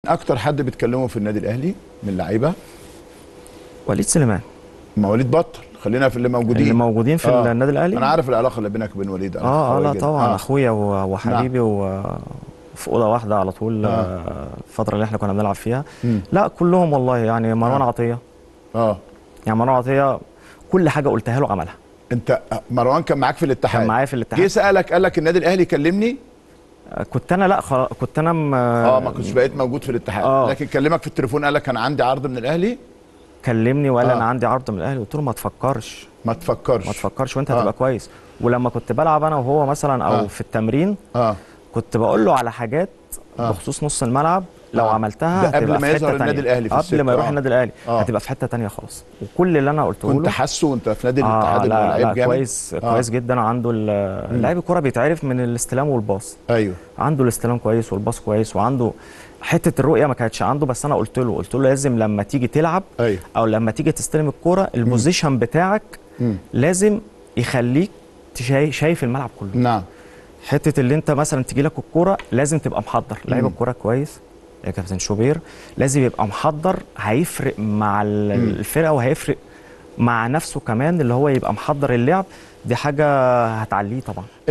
اكتر حد بتكلمه في النادي الاهلي من اللعيبه وليد سليمان مواليد بطل خلينا في اللي موجودين اللي موجودين في آه. النادي الاهلي انا عارف العلاقه اللي بينك وبين وليد علاقة اه اه قوية لا جداً. طبعا آه. اخويا و- وحبيبي وفي اوضه واحده على طول آه. آه، الفتره اللي احنا كنا بنلعب فيها مم. لا كلهم والله يعني مروان آه. عطيه اه يعني مروان عطيه كل حاجه قلتها له عملها انت مروان كان معاك في الاتحاد كان معايا في جه الاتحاد سالك قال لك النادي الاهلي كلمني آه، كنت انا لا خلاص كنت انا م- اه ما كنتش بقيت موجود في الاتحاد آه. لكن كلمك في التليفون قال لك كان عندي عرض من الاهلي كلمني وقال آه. انا عندي عرض من الاهلي قلت له ما تفكرش ما تفكرش ما تفكرش وانت آه. هتبقى كويس ولما كنت بلعب انا وهو مثلا او آه. في التمرين اه كنت بقول له على حاجات آه. بخصوص نص الملعب لو آه. عملتها ده قبل هتبقى ما في يظهر حته النادي تانية الأهلي في قبل السكة، ما يروح آه. النادي الاهلي آه. هتبقى في حته تانية خالص وكل اللي انا قلته كنت له حاسه وانت في نادي آه الاتحاد انه لا, لعيب لا جامد كويس آه. كويس جدا عنده ال- لعيب الكوره بيتعرف من الاستلام والباص ايوه عنده الاستلام كويس والباص كويس وعنده حته الرؤيه ما كانتش عنده بس انا قلت له قلت له لازم لما تيجي تلعب ايوه او لما تيجي تستلم الكوره البوزيشن بتاعك مم. لازم يخليك تشاي- شايف الملعب كله نعم حته اللي انت مثلا تيجي لك الكوره لازم تبقى محضر لعيب مم. الكوره كويس يا كابتن شوبير لازم يبقى محضر هيفرق مع ال- مم. الفرقه وهيفرق مع نفسه كمان اللي هو يبقى محضر اللعب دي حاجه هتعليه طبعا